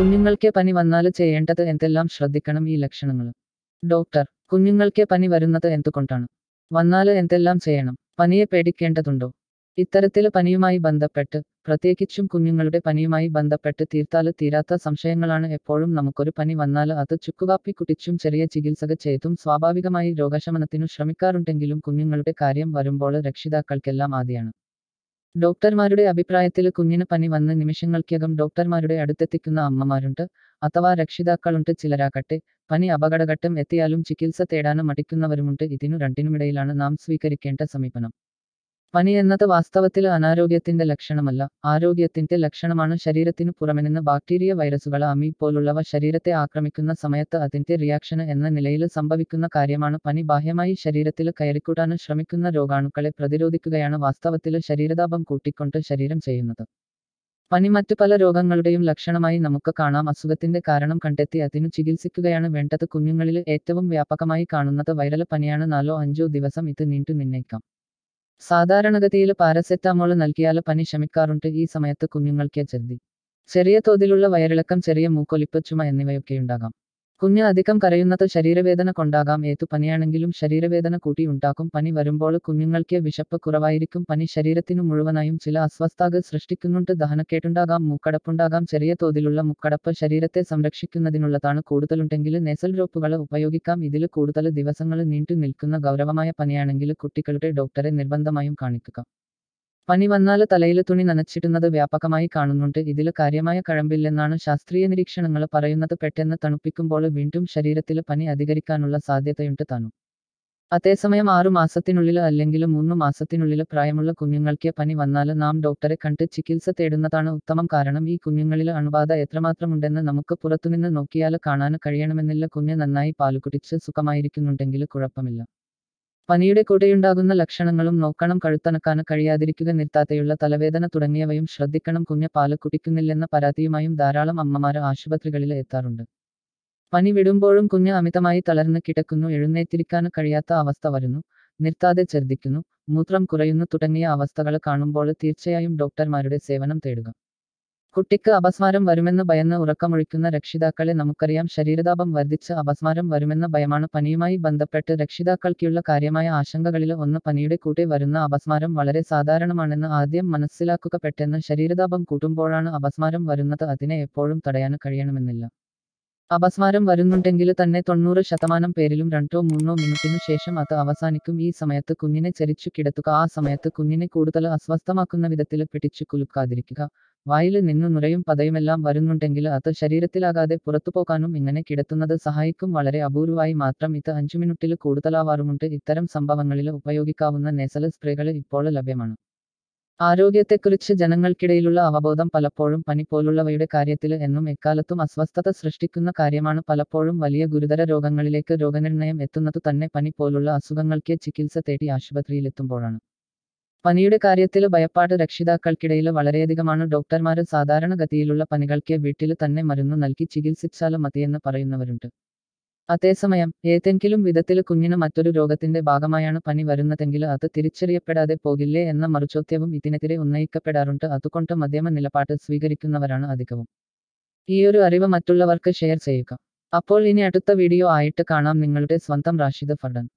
കുഞ്ഞുങ്ങൾക്ക് പനി വന്നാല് ചെയ്യേണ്ടത് എന്തെല്ലാം ശ്രദ്ധിക്കണം ഈ ലക്ഷണങ്ങൾ ഡോക്ടർ കുഞ്ഞുങ്ങൾക്ക് പനി വരുന്നത് എന്തുകൊണ്ടാണ് വന്നാല് എന്തെല്ലാം ചെയ്യണം പനിയെ പേടിക്കേണ്ടതുണ്ടോ ഇത്തരത്തില് പനിയുമായി ബന്ധപ്പെട്ട് പ്രത്യേകിച്ചും കുഞ്ഞുങ്ങളുടെ പനിയുമായി ബന്ധപ്പെട്ട് തീർത്താല് തീരാത്ത സംശയങ്ങളാണ് എപ്പോഴും നമുക്കൊരു പനി വന്നാല് അത് ചുക്കുകാപ്പി കുടിച്ചും ചെറിയ ചികിത്സക ചെയ്തും സ്വാഭാവികമായി രോഗശമനത്തിനു ശ്രമിക്കാറുണ്ടെങ്കിലും കുഞ്ഞുങ്ങളുടെ കാര്യം വരുമ്പോൾ രക്ഷിതാക്കൾക്കെല്ലാം ആദ്യാണ് ഡോക്ടർമാരുടെ അഭിപ്രായത്തിൽ കുഞ്ഞിന് പനി വന്ന് നിമിഷങ്ങൾക്കകം ഡോക്ടർമാരുടെ അടുത്തെത്തിക്കുന്ന അമ്മമാരുണ്ട് അഥവാ രക്ഷിതാക്കളുണ്ട് ചിലരാകട്ടെ പനി അപകടഘട്ടം എത്തിയാലും ചികിത്സ തേടാന് മടിക്കുന്നവരുമുണ്ട് ഇതിനു രണ്ടിനുമിടയിലാണ് നാം സ്വീകരിക്കേണ്ട സമീപനം പനി എന്നത് വാസ്തവത്തിൽ അനാരോഗ്യത്തിന്റെ ലക്ഷണമല്ല ആരോഗ്യത്തിന്റെ ലക്ഷണമാണ് ശരീരത്തിനു പുറമെനിന്ന് ബാക്ടീരിയ വൈറസുകൾ അമീ പോലുള്ളവ ശരീരത്തെ ആക്രമിക്കുന്ന സമയത്ത് അതിന്റെ റിയാക്ഷന് എന്ന നിലയിൽ സംഭവിക്കുന്ന കാര്യമാണ് പനി ബാഹ്യമായി ശരീരത്തിൽ കയറിക്കൂട്ടാന് ശ്രമിക്കുന്ന രോഗാണുക്കളെ പ്രതിരോധിക്കുകയാണ് വാസ്തവത്തിൽ ശരീരതാപം കൂട്ടിക്കൊണ്ട് ശരീരം ചെയ്യുന്നത് പനി മറ്റു പല രോഗങ്ങളുടെയും ലക്ഷണമായി നമുക്ക് കാണാം അസുഖത്തിന്റെ കാരണം കണ്ടെത്തി അതിനു ചികിത്സിക്കുകയാണ് വേണ്ടത് കുഞ്ഞുങ്ങളിൽ ഏറ്റവും വ്യാപകമായി കാണുന്നത് വൈറൽ പനിയാണ് നാലോ അഞ്ചോ ദിവസം ഇത് നീണ്ടു നിന്നേക്കാം സാധാരണഗതിയിൽ പാരസെറ്റാമോൾ നൽകിയാൽ പനി ശമിക്കാറുണ്ട് ഈ സമയത്ത് കുഞ്ഞുങ്ങൾക്ക് ഛർദി ചെറിയ തോതിലുള്ള വയറിളക്കം ചെറിയ മൂക്കൊലിപ്പ് ചുമ എന്നിവയൊക്കെയുണ്ടാകാം കുഞ്ഞ് അധികം കരയുന്നത് ശരീരവേദന കൊണ്ടാകാം ഏതു പനിയാണെങ്കിലും ശരീരവേദന കൂട്ടി ഉണ്ടാക്കും പനി വരുമ്പോൾ കുഞ്ഞുങ്ങൾക്ക് വിശപ്പ് കുറവായിരിക്കും പനി ശരീരത്തിനു മുഴുവനായും ചില അസ്വസ്ഥാക സൃഷ്ടിക്കുന്നുണ്ട് ദഹനക്കേട്ടുണ്ടാകാം മൂക്കടപ്പുണ്ടാകാം ചെറിയ തോതിലുള്ള മുക്കടപ്പ് ശരീരത്തെ സംരക്ഷിക്കുന്നതിനുള്ളതാണ് കൂടുതലുണ്ടെങ്കിൽ നേസൽ ഡ്രോപ്പുകൾ ഉപയോഗിക്കാം ഇതിൽ കൂടുതൽ ദിവസങ്ങൾ നീണ്ടു നിൽക്കുന്ന ഗൗരവമായ പനിയാണെങ്കിൽ കുട്ടികളുടെ ഡോക്ടറെ നിർബന്ധമായും കാണിക്കുക പനി വന്നാൽ തലയിൽ തുണി നനച്ചിടുന്നത് വ്യാപകമായി കാണുന്നുണ്ട് ഇതിൽ കാര്യമായ കഴമ്പില്ലെന്നാണ് ശാസ്ത്രീയ നിരീക്ഷണങ്ങൾ പറയുന്നത് പെട്ടെന്ന് തണുപ്പിക്കുമ്പോൾ വീണ്ടും ശരീരത്തിൽ പനി അധികരിക്കാനുള്ള സാധ്യതയുണ്ട് താനും അതേസമയം ആറു മാസത്തിനുള്ളിൽ അല്ലെങ്കിൽ മൂന്ന് മാസത്തിനുള്ളിൽ പ്രായമുള്ള കുഞ്ഞുങ്ങൾക്ക് പനി വന്നാൽ നാം ഡോക്ടറെ കണ്ട് ചികിത്സ തേടുന്നതാണ് ഉത്തമം കാരണം ഈ കുഞ്ഞുങ്ങളിൽ അണുബാധ എത്രമാത്രമുണ്ടെന്ന് നമുക്ക് പുറത്തുനിന്ന് നോക്കിയാൽ കാണാൻ കഴിയണമെന്നില്ല കുഞ്ഞ് നന്നായി പാലുകുടിച്ച് സുഖമായിരിക്കുന്നുണ്ടെങ്കിൽ കുഴപ്പമില്ല പനിയുടെ കൂടെയുണ്ടാകുന്ന ലക്ഷണങ്ങളും നോക്കണം കഴുത്തണക്കാൻ കഴിയാതിരിക്കുക നിർത്താതെയുള്ള തലവേദന തുടങ്ങിയവയും ശ്രദ്ധിക്കണം കുഞ്ഞ് പാല് കുടിക്കുന്നില്ലെന്ന പരാതിയുമായും ധാരാളം അമ്മമാര് ആശുപത്രികളിൽ എത്താറുണ്ട് പനി വിടുമ്പോഴും കുഞ്ഞ് അമിതമായി തളർന്ന് കിടക്കുന്നു എഴുന്നേറ്റിരിക്കാൻ കഴിയാത്ത അവസ്ഥ വരുന്നു നിർത്താതെ ഛർദ്ദിക്കുന്നു മൂത്രം കുറയുന്നു തുടങ്ങിയ അവസ്ഥകൾ കാണുമ്പോൾ തീർച്ചയായും ഡോക്ടർമാരുടെ സേവനം തേടുക കുട്ടിക്ക് അപസ്മാരം വരുമെന്ന് ഭയന്ന് ഉറക്കമൊഴിക്കുന്ന രക്ഷിതാക്കളെ നമുക്കറിയാം ശരീരതാപം വർദ്ധിച്ച് അപസ്മാരം വരുമെന്ന ഭയമാണ് പനിയുമായി ബന്ധപ്പെട്ട് രക്ഷിതാക്കൾക്കുള്ള കാര്യമായ ആശങ്കകളിൽ ഒന്ന് പനിയുടെ കൂടെ വരുന്ന അപസ്മാരം വളരെ സാധാരണമാണെന്ന് ആദ്യം മനസ്സിലാക്കുക പെട്ടെന്ന് ശരീരതാപം കൂട്ടുമ്പോഴാണ് അപസ്മാരം വരുന്നത് അതിനെ എപ്പോഴും തടയാൻ കഴിയണമെന്നില്ല അപസ്മാരം വരുന്നുണ്ടെങ്കിൽ തന്നെ തൊണ്ണൂറ് ശതമാനം പേരിലും രണ്ടോ മൂന്നോ മിനിറ്റിനു ശേഷം അത് അവസാനിക്കും ഈ സമയത്ത് കുഞ്ഞിനെ ചരിച്ചു കിടത്തുക ആ സമയത്ത് കുഞ്ഞിനെ കൂടുതൽ അസ്വസ്ഥമാക്കുന്ന വിധത്തിൽ പിടിച്ചു കുലുക്കാതിരിക്കുക വായിൽ നിന്നു നുരയും പതയുമെല്ലാം വരുന്നുണ്ടെങ്കിൽ അത് ശരീരത്തിലാകാതെ പുറത്തു പോകാനും ഇങ്ങനെ കിടത്തുന്നത് സഹായിക്കും വളരെ അപൂർവമായി മാത്രം ഇത് അഞ്ചു മിനിറ്റിൽ കൂടുതലാവാറുമുണ്ട് ഇത്തരം സംഭവങ്ങളിൽ ഉപയോഗിക്കാവുന്ന നേസൽ സ്പ്രേകൾ ഇപ്പോൾ ലഭ്യമാണ് ആരോഗ്യത്തെക്കുറിച്ച് ജനങ്ങൾക്കിടയിലുള്ള അവബോധം പലപ്പോഴും പനി പോലുള്ളവയുടെ കാര്യത്തിൽ എന്നും എക്കാലത്തും അസ്വസ്ഥത സൃഷ്ടിക്കുന്ന കാര്യമാണ് പലപ്പോഴും വലിയ ഗുരുതര രോഗങ്ങളിലേക്ക് രോഗനിർണയം എത്തുന്നതു തന്നെ പനി പോലുള്ള അസുഖങ്ങൾക്ക് ചികിത്സ തേടി ആശുപത്രിയിലെത്തുമ്പോഴാണ് പനിയുടെ കാര്യത്തിൽ ഭയപ്പാട് രക്ഷിതാക്കൾക്കിടയിൽ വളരെയധികമാണ് ഡോക്ടർമാര് സാധാരണഗതിയിലുള്ള പനികൾക്ക് വീട്ടിൽ തന്നെ മരുന്ന് നൽകി ചികിത്സിച്ചാലും മതിയെന്ന് പറയുന്നവരുണ്ട് അതേസമയം ഏതെങ്കിലും വിധത്തിൽ കുഞ്ഞിന് മറ്റൊരു രോഗത്തിന്റെ ഭാഗമായാണ് പനി വരുന്നതെങ്കിൽ അത് തിരിച്ചറിയപ്പെടാതെ പോകില്ലേ എന്ന മറുചോദ്യവും ഇതിനെതിരെ ഉന്നയിക്കപ്പെടാറുണ്ട് അതുകൊണ്ട് മധ്യമ നിലപാട് സ്വീകരിക്കുന്നവരാണ് അധികവും ഈയൊരു അറിവ് മറ്റുള്ളവർക്ക് ഷെയർ ചെയ്യുക അപ്പോൾ ഇനി അടുത്ത വീഡിയോ ആയിട്ട് കാണാം നിങ്ങളുടെ സ്വന്തം റാഷിദ് ഫർഡൻ